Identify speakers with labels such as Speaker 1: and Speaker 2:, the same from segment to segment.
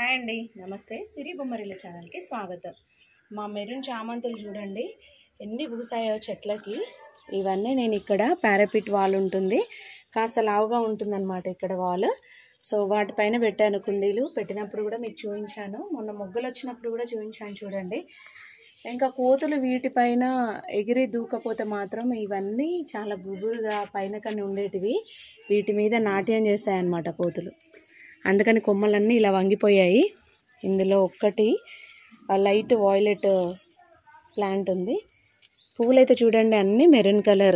Speaker 1: hi అండి నమస్తే సిరి బొమ్మరిల ఛానల్కి స్వాగతం మా మెరూన్ చామంతులు చూడండి ఎన్ని పూసాయో చెట్లకి ఇవన్నీ నేను ఇక్కడ పారాపిట్ వాల్ ఉంటుంది కాస్త లావుగా ఉంటుందన్నమాట ఇక్కడ వాల్ సో వాటిపైన పెట్టాను కుండీలు పెట్టినప్పుడు కూడా మీకు చూపించాను మొన్న మొగ్గలు వచ్చినప్పుడు కూడా చూపించాను చూడండి ఇంకా కోతులు వీటిపైన ఎగిరి దూకపోతే మాత్రం ఇవన్నీ చాలా గుబురుగా పైన కన్నా ఉండేటివి వీటి మీద నాట్యం చేస్తాయన్నమాట కోతులు అందుకని కొమ్మలన్నీ ఇలా వంగిపోయాయి ఇందులో ఒక్కటి ఆ లైట్ వాయిలెట్ ప్లాంట్ ఉంది పువ్వులైతే చూడండి అన్నీ మెరూన్ కలర్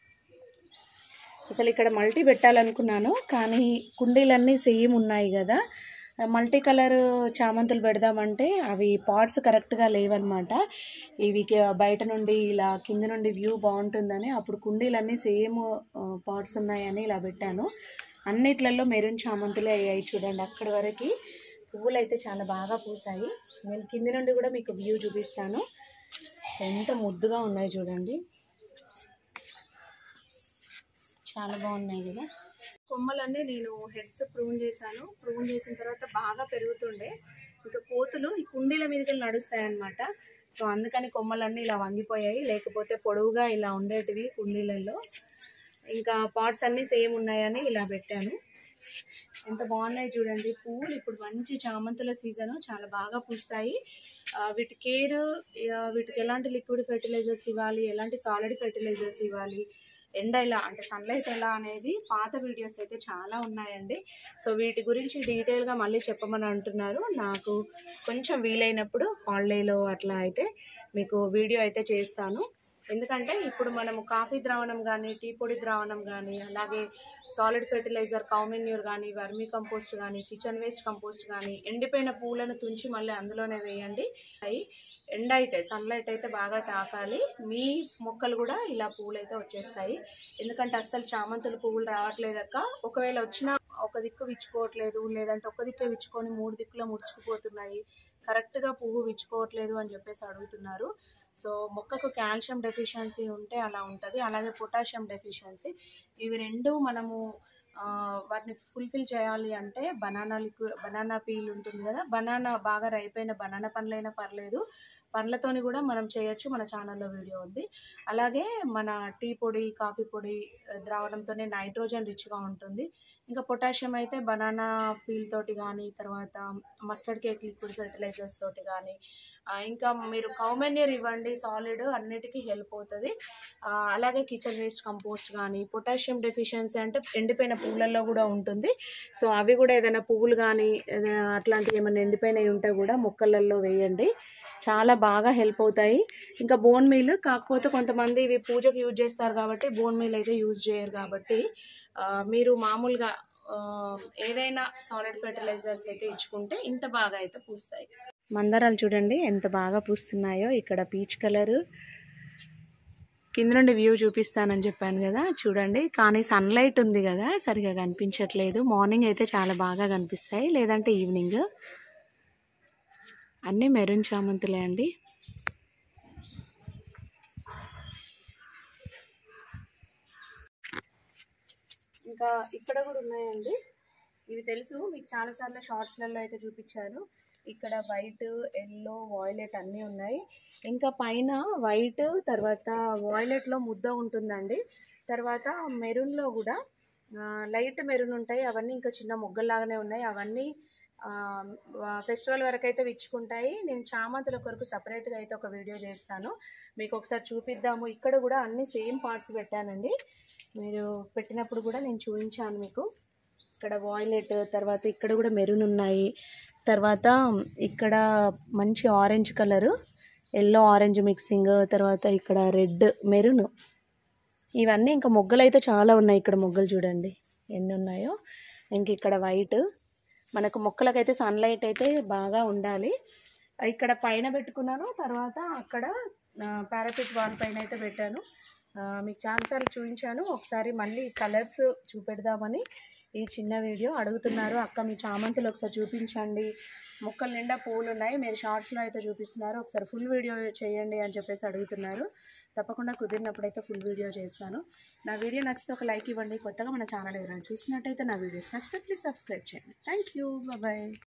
Speaker 1: అసలు ఇక్కడ మల్టీ పెట్టాలనుకున్నాను కానీ కుండీలన్నీ సేమ్ ఉన్నాయి కదా మల్టీ కలర్ చామంతులు పెడదామంటే అవి పాట్స్ కరెక్ట్గా లేవన్నమాట ఇవి క- బయట నుండి ఇలా కింద నుండి వ్యూ బాగుంటుందని అప్పుడు కుండీలన్నీ సేమ్ పాట్స్ ఉన్నాయని ఇలా పెట్టాను అన్నిట్లలో మెరూన్ చామంతులే అయ్యాయి చూడండి అక్కడి వరకు పువ్వులు అయితే చాలా బాగా పూసాయి నేను కింది నుండి కూడా మీకు వ్యూ చూపిస్తాను ఎంత ముద్దుగా ఉన్నాయి చూడండి చాలా బాగున్నాయి కదా కొమ్మలన్నీ నేను హెడ్స్ ప్రూన్ చేశాను ప్రూన్ చేసిన తర్వాత బాగా పెరుగుతుండే ఇంకా కోతులు ఈ కుండీల మీదకి నడుస్తాయి అన్నమాట సో అందుకని కొమ్మలన్నీ ఇలా వంగిపోయాయి లేకపోతే పొడవుగా ఇలా ఉండేటివి కుండీలలో ఇంకా పాట్స్ అన్నీ సేమ్ ఉన్నాయని ఇలా పెట్టాను ఎంత బాగున్నాయి చూడండి పువ్వులు ఇప్పుడు మంచి చామంతుల సీజన్ చాలా బాగా పూస్తాయి ఆ, వీటి కేర్ వీటికి ఎలాంటి లిక్విడ్ ఫెర్టిలైజర్స్ ఇవ్వాలి ఎలాంటి సాలిడ్ ఫెర్టిలైజర్స్ ఇవ్వాలి ఎండ ఎలా అంటే సన్లైట్ ఎలా అనేది పాత వీడియోస్ అయితే చాలా ఉన్నాయండి సో వీటి గురించి డీటెయిల్గా మళ్ళీ చెప్పమని అంటున్నారు నాకు కొంచెం వీలైనప్పుడు హాలిడేలో అట్లా అయితే మీకు వీడియో అయితే చేస్తాను ఎందుకంటే ఇప్పుడు మనము కాఫీ ద్రావణం కానీ టీ పొడి ద్రావణం కానీ అలాగే సాలిడ్ ఫెర్టిలైజర్ కౌమెన్యూర్ కానీ వర్మీ కంపోస్ట్ కానీ కిచెన్ వేస్ట్ కంపోస్ట్ కానీ ఎండిపోయిన పూలను తుంచి మళ్ళీ అందులోనే వేయండి అవి ఎండ అయితే సన్లైట్ అయితే బాగా తాకాలి మీ మొక్కలు కూడా ఇలా పువ్వులు అయితే వచ్చేస్తాయి ఎందుకంటే అస్సలు చామంతులు పువ్వులు రావట్లేదక్క ఒకవేళ వచ్చినా ఒక దిక్కు విచ్చుకోవట్లేదు లేదంటే ఒక దిక్కు విచ్చుకొని మూడు దిక్కులో ముడుచుకుపోతున్నాయి కరెక్ట్గా పువ్వు విచ్చుకోవట్లేదు అని చెప్పేసి అడుగుతున్నారు సో మొక్కకు కాల్షియం డెఫిషియన్సీ ఉంటే అలా ఉంటుంది అలాగే పొటాషియం డెఫిషియన్సీ ఇవి రెండు మనము ఆ, వాటిని ఫుల్ఫిల్ చేయాలి అంటే బనానా లిక్విడ్ బనానా పీల్ ఉంటుంది కదా బనానా బాగా రైపోయిన బనానా పండ్లైనా పర్లేదు పండ్లతోని కూడా మనం చేయొచ్చు మన ఛానల్లో వీడియో ఉంది అలాగే మన టీ పొడి కాఫీ పొడి ఆ, ద్రావణంతోనే నైట్రోజన్ రిచ్గా ఉంటుంది ఇంకా పొటాషియం అయితే బనానా పీల్ తోటి కానీ తర్వాత మస్టర్డ్ కేక్ లిక్విడ్ ఫెర్టిలైజర్స్ తోటి కానీ ఆ, ఇంకా మీరు కౌమెన్యర్ ఇవ్వండి సాలిడ్ అన్నిటికీ హెల్ప్ అవుతుంది ఆ, అలాగే కిచెన్ వేస్ట్ కంపోస్ట్ కానీ పొటాషియం డెఫిషియన్సీ అంటే ఎండిపోయిన పువ్వులలో కూడా ఉంటుంది సో అవి కూడా ఏదైనా పువ్వులు కానీ ఏదైనా అట్లాంటివి ఏమైనా ఎండిపోయినవి ఉంటే కూడా మొక్కలలో వేయండి చాలా బాగా హెల్ప్ అవుతాయి ఇంకా బోన్ మీల్ కాకపోతే కొంతమంది ఇవి పూజకు యూజ్ చేస్తారు కాబట్టి బోన్ మీల్ అయితే యూజ్ చేయరు కాబట్టి ఆ, మీరు మామూలుగా ఆ, ఏదైనా సాలిడ్ ఫెర్టిలైజర్స్ అయితే ఇచ్చుకుంటే ఇంత బాగా అయితే పూస్తాయి మందారాలు చూడండి ఎంత బాగా పూస్తున్నాయో ఇక్కడ పీచ్ కలరు కింద నుండి వ్యూ చూపిస్తానని చెప్పాను కదా చూడండి కానీ సన్లైట్ ఉంది కదా సరిగా కనిపించట్లేదు మార్నింగ్ అయితే చాలా బాగా కనిపిస్తాయి లేదంటే ఈవినింగ్ అన్నీ మెరూన్ చామంతులే అండి ఇంకా ఇక్కడ కూడా ఉన్నాయండి ఇవి తెలుసు మీకు చాలాసార్లు షార్ట్స్లలో అయితే చూపించాను ఇక్కడ వైట్ ఎల్లో వాయిలెట్ అన్నీ ఉన్నాయి ఇంకా పైన వైట్ తర్వాత వాయిలెట్లో ముద్ద ఉంటుందండి తర్వాత మెరూన్లో కూడా ఆ, లైట్ మెరూన్ ఉంటాయి అవన్నీ ఇంకా చిన్న మొగ్గల్లాగానే ఉన్నాయి అవన్నీ ఆ, ఫెస్టివల్ వరకు అయితే విచ్చుకుంటాయి నేను చామంతుల కొరకు సపరేట్గా అయితే ఒక వీడియో చేస్తాను మీకు ఒకసారి చూపిద్దాము ఇక్కడ కూడా అన్ని సేమ్ పార్ట్స్ పెట్టానండి మీరు పెట్టినప్పుడు కూడా నేను చూపించాను మీకు ఇక్కడ వాయిలెట్ తర్వాత ఇక్కడ కూడా మెరూన్ ఉన్నాయి తర్వాత ఇక్కడ మంచి orange colour yellow orange mixing తర్వాత ఇక్కడ రెడ్ మెరూన్ ఇవన్నీ ఇంకా మొగ్గలు అయితే చాలా ఉన్నాయి ఇక్కడ మొగ్గలు చూడండి ఎన్ని ఉన్నాయో ఇంక ఇక్కడ వైట్ మనకు మొక్కలకైతే సన్లైట్ అయితే బాగా ఉండాలి ఇక్కడ పైన పెట్టుకున్నాను తర్వాత అక్కడ పారాపిట్ వాల్ పైన అయితే పెట్టాను ఆ, మీకు చాలాసార్లు చూపించాను ఒకసారి మళ్ళీ కలర్స్ చూపెడదామని ఈ చిన్న వీడియో అడుగుతున్నారు అక్క మీ చామంతులు ఒకసారి చూపించండి మొక్కల నిండా పూలు ఉన్నాయి మీరు షార్ట్స్లో అయితే చూపిస్తున్నారు ఒకసారి ఫుల్ వీడియో చేయండి అని చెప్పేసి అడుగుతున్నారు తప్పకుండా కుదిరినప్పుడు అయితే ఫుల్ వీడియో చేస్తాను నా వీడియో నచ్చితే ఒక లైక్ ఇవ్వండి కొత్తగా మన ఛానల్ ఎవరైనా చూసినట్టయితే నా వీడియోస్ నచ్చితే ప్లీజ్ సబ్స్క్రైబ్ చేయండి థ్యాంక్ యూ బాయ్